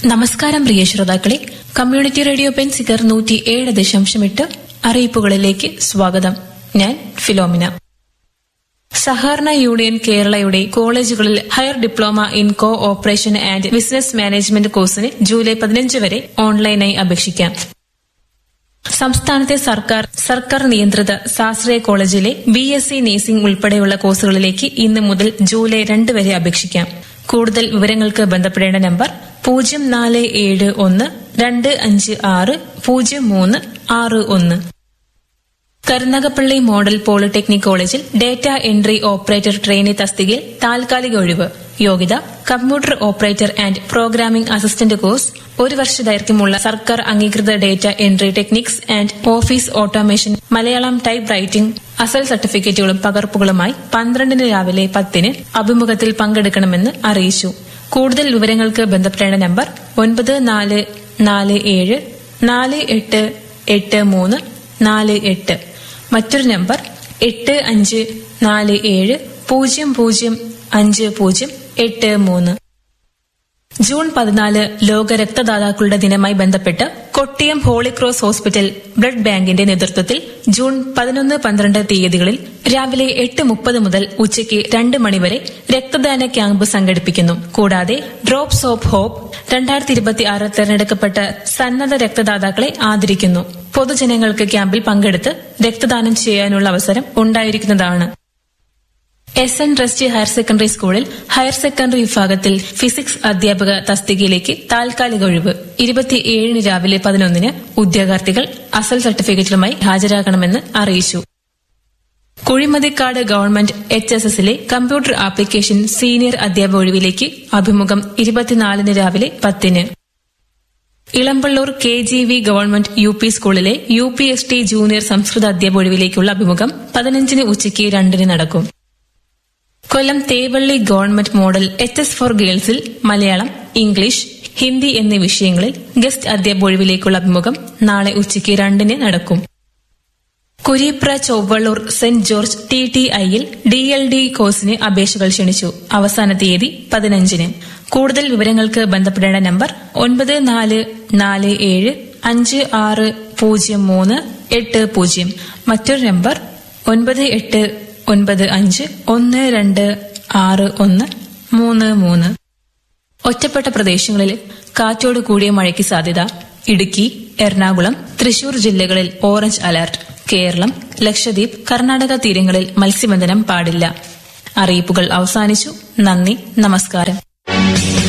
നമസ്കാരം പ്രിയ ശ്രോതാക്കളെ community radio പെൻസിക്കർ നൂറ്റി ഏഴ് ദശാംശം എട്ട് അറിയിപ്പുകളിലേക്ക് സ്വാഗതം ഞാൻ ഫിലോമിന സഹകരണ യൂണിയൻ കേരളയുടെ കോളേജുകളിൽ higher diploma in cooperation and business management കോഴ്സിന് ജൂലൈ പതിനഞ്ച് വരെ ഓൺലൈനായി അപേക്ഷിക്കാം സംസ്ഥാനത്തെ സർക്കാർ സർക്കാർ നിയന്ത്രിത സാശ്രയ കോളേജിലെ ബി എസ് സി നഴ്സിംഗ് ഉൾപ്പെടെയുള്ള കോഴ്സുകളിലേക്ക് ഇന്ന് മുതൽ ജൂലൈ രണ്ട് വരെ അപേക്ഷിക്കാം കൂടുതൽ വിവരങ്ങൾക്ക് ബന്ധപ്പെടേണ്ട നമ്പർ പൂജ്യം നാല് ഏഴ് ഒന്ന് രണ്ട് അഞ്ച് ആറ് പൂജ്യം മൂന്ന് ആറ് ഒന്ന് കരുനാഗപ്പള്ളി മോഡൽ പോളിടെക്നിക് കോളേജിൽ ഡേറ്റ എൻട്രി ഓപ്പറേറ്റർ ട്രെയിനി തസ്തികയിൽ താൽക്കാലിക ഒഴിവ് യോഗ്യത computer operator and programming assistant course ഒരു വർഷ ദൈർഘ്യമുള്ള സർക്കാർ അംഗീകൃത data entry techniques and office automation Malayalam type writing അസൽ സർട്ടിഫിക്കറ്റുകളും പകർപ്പുകളുമായി പന്ത്രണ്ടിന് രാവിലെ പത്തിന് അഭിമുഖത്തിൽ പങ്കെടുക്കണമെന്ന് അറിയിച്ചു കൂടുതൽ വിവരങ്ങൾക്ക് ബന്ധപ്പെടേണ്ട നമ്പർ ഒൻപത് നാല് നാല് ഏഴ് നാല് എട്ട് എട്ട് മൂന്ന് നാല് എട്ട് മറ്റൊരു നമ്പർ എട്ട് അഞ്ച് നാല് ഏഴ് പൂജ്യം പൂജ്യം അഞ്ച് പൂജ്യം എട്ട് മൂന്ന് ജൂൺ പതിനാല് ലോക രക്തദാതാക്കളുടെ ദിനമായി ബന്ധപ്പെട്ട് കൊട്ടിയം ഹോളിക്രോസ് ഹോസ്പിറ്റൽ ബ്ലഡ് ബാങ്കിന്റെ നേതൃത്വത്തിൽ ജൂൺ പതിനൊന്ന് പന്ത്രണ്ട് തീയതികളിൽ രാവിലെ എട്ട് മുപ്പത് മുതൽ ഉച്ചയ്ക്ക് രണ്ട് മണിവരെ രക്തദാന ക്യാമ്പ് സംഘടിപ്പിക്കുന്നു കൂടാതെ ഡ്രോപ്സ് ഓഫ് ഹോപ്പ് രണ്ടായിരത്തി ഇരുപത്തി ആറ് തെരഞ്ഞെടുക്കപ്പെട്ട സന്നദ്ധ രക്തദാതാക്കളെ ആദരിക്കുന്നു പൊതുജനങ്ങൾക്ക് ക്യാമ്പിൽ പങ്കെടുത്ത് രക്തദാനം ചെയ്യാനുള്ള അവസരം ഉണ്ടായിരിക്കുന്നതാണ് S N trust higher secondary സ്കൂളിൽ ഹയർ സെക്കൻഡറി വിഭാഗത്തിൽ ഫിസിക്സ് അധ്യാപക തസ്തികയിലേക്ക് താൽക്കാലിക ഒഴിവ് ഇരുപത്തിയേഴിന് രാവിലെ പതിനൊന്നിന് ഉദ്യോഗാർത്ഥികൾ അസൽ സർട്ടിഫിക്കറ്റുമായി ഹാജരാകണമെന്ന് അറിയിച്ചു കുഴിമതിക്കാട് ഗവൺമെന്റ് എച്ച് എസ് എസിലെ കമ്പ്യൂട്ടർ ആപ്ലിക്കേഷൻ സീനിയർ അധ്യാപക ഒഴിവിലേക്ക് അഭിമുഖം ഇരുപത്തിനാലിന് രാവിലെ പത്തിന് Elampalloor K G V government U P സ്കൂളിലെ U P S T junior സംസ്കൃത അധ്യാപക ഒഴിവിലേക്കുള്ള അഭിമുഖം പതിനഞ്ചിന് ഉച്ചയ്ക്ക് രണ്ടിന് നടക്കും Kollam Thevally government model H S for ഗേൾസിൽ മലയാളം ഇംഗ്ലീഷ് ഹിന്ദി എന്നീ വിഷയങ്ങളിൽ ഗസ്റ്റ് അധ്യാപക ഒഴിവിലേക്കുള്ള അഭിമുഖം നാളെ ഉച്ചയ്ക്ക് രണ്ടിന് നടക്കും Kureepra Chowallur Saint George T T ഐയിൽ ഡി എൽ ഡി കോഴ്സിന് അപേക്ഷകൾ ക്ഷണിച്ചു അവസാന തീയതി പതിനഞ്ചിന് കൂടുതൽ വിവരങ്ങൾക്ക് ബന്ധപ്പെടേണ്ട നമ്പർ ഒൻപത് നാല് നാല് ഏഴ് അഞ്ച് ആറ് പൂജ്യം മൂന്ന് എട്ട് പൂജ്യം മറ്റൊരു നമ്പർ ഒൻപത് എട്ട് ഒൻപത് അഞ്ച് ഒന്ന് രണ്ട് ആറ് ഒന്ന് മൂന്ന് മൂന്ന് ഒറ്റപ്പെട്ട പ്രദേശങ്ങളിൽ കാറ്റോട് കൂടിയ മഴയ്ക്ക് സാധ്യത ഇടുക്കി എറണാകുളം തൃശൂർ ജില്ലകളിൽ ഓറഞ്ച് അലർട്ട് കേരളം ലക്ഷദ്വീപ് കർണാടക തീരങ്ങളിൽ മത്സ്യബന്ധനം പാടില്ല അറിയിപ്പുകൾ അവസാനിച്ചു നന്ദി നമസ്കാരം